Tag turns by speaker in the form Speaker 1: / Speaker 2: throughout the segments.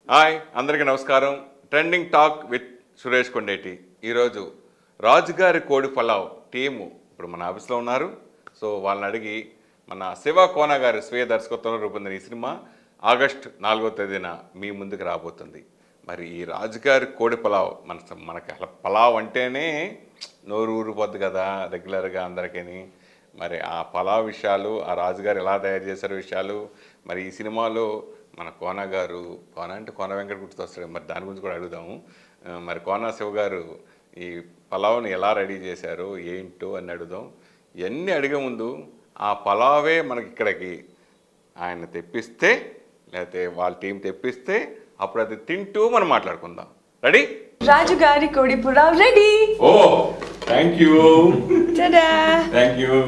Speaker 1: Hi అందరికీ నమస్కారం trending talk with Suresh Kondeti ఈరోజు రాజుగారి కోడి పలావ్ టీము ఇప్పుడు మన ఆఫీస్లో ఉన్నారు సో వాళ్ళని అడిగి మన శివ కోన గారి స్వీయ దర్శకత్వంలో రూపొందిన ఈ సినిమా ఆగస్ట్ నాలుగో తేదీన మీ ముందుకు రాబోతుంది మరి ఈ రాజుగారి కోడి పలావ్ మన మనకి అలా పలావ్ అంటేనే నోరు ఊరిపోద్ది కదా రెగ్యులర్గా అందరికీ మరి ఆ పలావ్ విషయాలు ఆ రాజుగారు ఎలా తయారు చేశారు విషయాలు మరి ఈ సినిమాలో మన కోన గారు కోన అంటే కోన వెంకట గుర్తొస్తాడు మరి దాని గురించి కూడా అడుగుదాము ఆ, మరి కోన శివ గారు ఈ పలావ్ని ఎలా రెడీ చేశారు ఏంటో అని అడుగుదాం ఇవన్నీ అడిగే ముందు ఆ పలావే మనకి ఇక్కడికి ఆయన తెప్పిస్తే లేకపోతే వాళ్ళ టీం తెప్పిస్తే అప్పుడు అది తింటూ మనం మాట్లాడుకుందాం ready
Speaker 2: Rajugari Kodi Pulao ready
Speaker 1: oh thank you
Speaker 2: tada
Speaker 1: thank you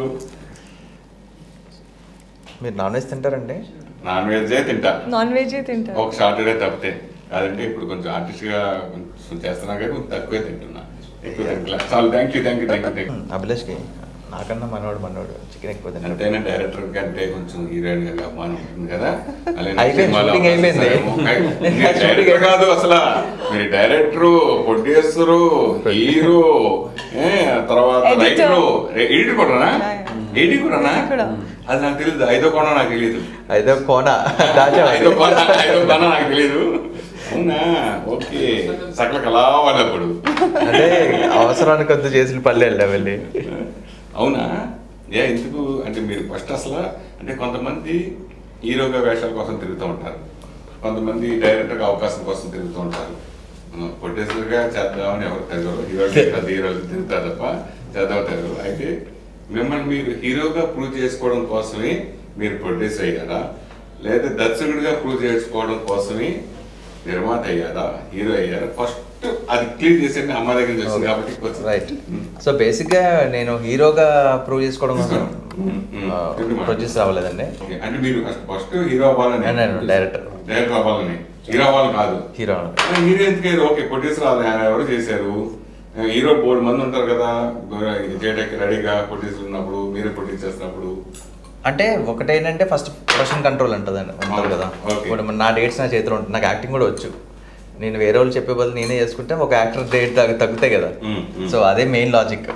Speaker 3: మీరు నాన్ వెజ్ తింటారండి
Speaker 1: నాన్ వెజే తింటా
Speaker 2: నాన్ వెజ్ తింటారు
Speaker 1: ఒక సాటర్డే తప్పితే అదంటే ఇప్పుడు కొంచెం ఆర్టిస్ట్గా కొంచెం చేస్తున్నా కానీ కొంచెం తక్కువే తింటున్నా ఎక్కువ తింటలే చాలు thank you thank you thank you thank you
Speaker 3: అభిలాష్కి నాకన్నా మనవాడు మనవాడు చికెన్ ఎక్కువ తింటాడు
Speaker 1: అంతేనా డైరెక్టర్ కంటే కొంచెం హీరోయిన్ గారికి అభిమానం ఉంటుంది కదా అలానే
Speaker 3: అయిపోయింది,
Speaker 1: సినిమాలో
Speaker 3: షూటింగ్ అయిపోయింది.
Speaker 1: సరే, ఓకే. మీరు డైరెక్టర్ కాదు అసలు మీరు డైరెక్టర్ ప్రొడ్యూసరు హీరో ఏ, తర్వాత
Speaker 2: Editor.
Speaker 1: రైటర్ ఎడిటర్ కూడానా
Speaker 2: Yeah,
Speaker 1: ఎడిటర్ కూడానా
Speaker 2: Editor కూడా.
Speaker 1: అది నాకు తెలియదు ఐదో కోణ నాకు తెలియదు
Speaker 3: అయితే కోన దాచా
Speaker 1: ఐదో కోణ ఐదో కోణ నాకు తెలియదు అవునా ఓకే సకల కళా వాళ్ళప్పుడు
Speaker 3: అంటే అవసరానికి కొద్ది చేసిన పల్లె వెళ్ళా వెళ్ళి
Speaker 1: అవునా ఏ ఎందుకు అంటే మీరు ఫస్ట్ అసలు అంటే కొంతమంది హీరోగా వేషాల కోసం తిరుగుతూ ఉంటారు కొంతమంది డైరెక్టర్గా అవకాశం కోసం తిరుగుతూ ఉంటారు ప్రొడ్యూసర్గా చేద్దామని ఎవరు తిరగరు హీరోలు పెద్ద హీరోలు తిరుగుతారు తప్ప చేద్దాం తిరగరు అయితే మిమ్మల్ని మీరు హీరోగా ప్రూవ్ చేసుకోవడం కోసమే మీరు ప్రొడ్యూసర్ అయ్యారా లేదా దర్శకుడిగా ప్రూవ్ చేసుకోవడం కోసమే నిర్మాత అయ్యారా హీరో అయ్యారా ఫస్ట్ అది క్లియర్ చేసేది అమ్మ దగ్గర నుంచి వచ్చింది కాబట్టి కొంచెం-
Speaker 3: రైట్ సో బేసిక్గా నేను హీరోగా ప్రూవ్ చేసుకోవడం కోసం
Speaker 1: మ్మ్, మ్మ్.
Speaker 3: ప్రొడ్యూసర్ అవ్వలేదండి
Speaker 1: ఓకే. అంటే మీరు ఫస్ట్ హీరో అవ్వాలని
Speaker 3: నేను- నేను డైరెక్టర్.
Speaker 1: డైరెక్టర్ అవ్వాలని హీరో అవ్వాలి కాదు
Speaker 3: హీరో
Speaker 1: కానీ హీరో ఎందుకు ఓకే ప్రొడ్యూసర్ ఆయన ఎవరు చేశారు హీరో బోర్డు మంది ఉంటారు కదా ఇది చేయడానికి రెడీగా ప్రొడ్యూసర్ ఉన్నప్పుడు మీరే ప్రొడ్యూస్ చేస్తున్నప్పుడు
Speaker 3: అంటే ఒకటేంటంటే ఫస్ట్ ప్రొడక్షన్ కంట్రోల్ ఉంటుంది ఉంటుంది కదా
Speaker 1: Okay.
Speaker 3: ఇప్పుడు నా డేట్స్ నా చేతిలో ఉంటుంది నాకు యాక్టింగ్ కూడా వచ్చు నేను వేరే వాళ్ళు చెప్పే బదులు నేనే చేసుకుంటే ఒక యాక్టర్ డేట్ తగ్గుతాయి కదా
Speaker 1: మ్మ్, మ్మ్.
Speaker 3: సో అదే మెయిన్ లాజిక్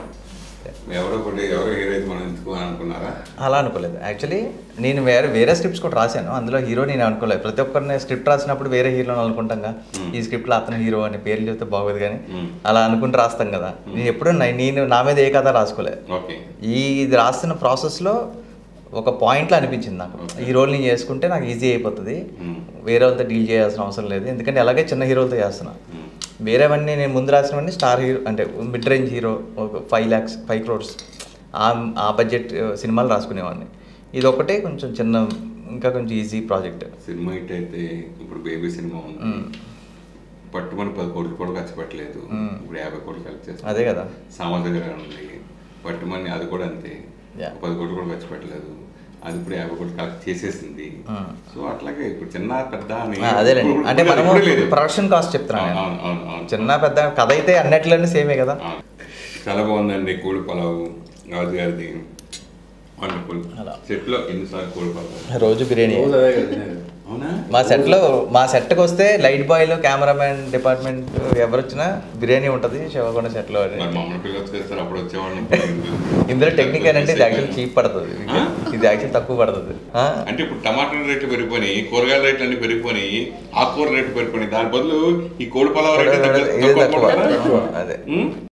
Speaker 1: ఎవరో ప్రొడ్యూ ఎవరో హీరో అయితే మనం ఎందుకు అని అనుకున్నారా
Speaker 3: అలా అనుకోలేదు యాక్చువల్లీ నేను వేరే వేరే స్క్రిప్ట్స్ కూడా రాశాను అందులో హీరో నేను అనుకోలేదు ప్రతి ఒక్కరిని స్క్రిప్ట్ రాసినప్పుడు వేరే హీరోని అనుకుంటాం కదా
Speaker 1: Hmm.
Speaker 3: ఈ స్క్రిప్ట్లో అతను హీరో అని పేర్లు చెప్తే బాగోదు కానీ
Speaker 1: Hmm.
Speaker 3: అలా అనుకుంటూ రాస్తాం కదా నేను ఎప్పుడు నా- నేను నా మీద ఏ కథ రాసుకోలేదు
Speaker 1: ఓకే
Speaker 3: ఈ ఇది రాస్తున్న ప్రాసెస్లో ఒక పాయింట్లో అనిపించింది నాకు
Speaker 1: Okay.
Speaker 3: ఈ రోల్ నేను చేసుకుంటే నాకు ఈజీ అయిపోతుంది
Speaker 1: Hmm.
Speaker 3: వేరే వాళ్ళతో డీల్ చేయాల్సిన అవసరం లేదు ఎందుకంటే అలాగే చిన్న హీరోలతో చేస్తున్నా
Speaker 1: మ్మ్.
Speaker 3: వేరేవన్నీ నేను ముందు రాసినవన్నీ స్టార్ హీరో అంటే మిడ్ రేంజ్ హీరో ఒక ఫైవ్ ల్యాక్స్ ఫైవ్ క్రోర్స్ ఆ ఆ బడ్జెట్ సినిమాలు రాసుకునేవాడిని ఇది ఒకటే కొంచెం చిన్న ఇంకా కొంచెం ఈజీ ప్రాజెక్ట్
Speaker 1: సినిమా హిట్ అయితే ఇప్పుడు బేబీ సినిమా ఉంది
Speaker 3: మ్మ్.
Speaker 1: పట్టుమని పది కోట్లు కూడా ఖర్చు పెట్టలేదు
Speaker 3: మ్మ్.
Speaker 1: ఇప్పుడు యాభై కోట్లు ఖర్చు చేస్తారు
Speaker 3: అదే కదా
Speaker 1: సామాన్ దగ్గర ఉంది పట్టుమని అది కూడా అంతే
Speaker 3: Yeah.
Speaker 1: పది కోట్లు కూడా ఖర్చు పెట్టలేదు అది ఇప్పుడు యాభై కోట్లు కలెక్ట్ చేసేసింది
Speaker 3: Mm.
Speaker 1: సో అట్లాగే ఇప్పుడు చిన్న పెద్ద అని
Speaker 3: ఆ, అదేలేండి
Speaker 1: ఇప్పుడు-
Speaker 3: అంటే
Speaker 1: ఇప్పుడు
Speaker 3: మనము
Speaker 1: లేదు.
Speaker 3: ప్రొడక్షన్ కాస్ట్ చెప్తున్నాను
Speaker 1: అవును,
Speaker 3: నేను.
Speaker 1: అవును, అవును, అవును.
Speaker 3: చిన్న పెద్ద కథ అయితే అన్నిట్లోనే సేమే కదా
Speaker 1: అవును. చాలా బాగుందండి కోడి పలావు రాజు గారిది వండర్ఫుల్
Speaker 3: అలా.
Speaker 1: సెట్లో ఎన్నిసార్లు కోడి పలావు
Speaker 3: రోజు బిర్యానీ
Speaker 1: అవునా
Speaker 3: మా సెట్లో మా సెట్కి వస్తే లైట్ బాయ్లు కెమెరామెన్ డిపార్ట్మెంట్ ఎవరు వచ్చినా బిర్యానీ ఉంటుంది శివకొండ సెట్లో అని
Speaker 1: మరి మమ్మల్ని పిల్లలు చేస్తారు అప్పుడు వచ్చేవాళ్ళం
Speaker 3: ఇందులో టెక్నిక్ ఏంటంటే ఇది యాక్చువల్ చీప్ పడుతుంది
Speaker 1: ఆ?
Speaker 3: ఇది యాక్చువల్ తక్కువ పడుతుంది ఆ?
Speaker 1: అంటే ఇప్పుడు టమాటాల రేట్లు పెరిగిపోయినాయి కూరగాయల రేట్లు అన్ని పెరిగిపోయినాయి ఆకుకూర రేట్లు పెరిగిపోయినాయి దాని బదులు ఈ కోడి పలావ్ రేట్లు
Speaker 3: ఇది తక్కువ
Speaker 1: తక్కువ
Speaker 3: అదే
Speaker 1: ఉం?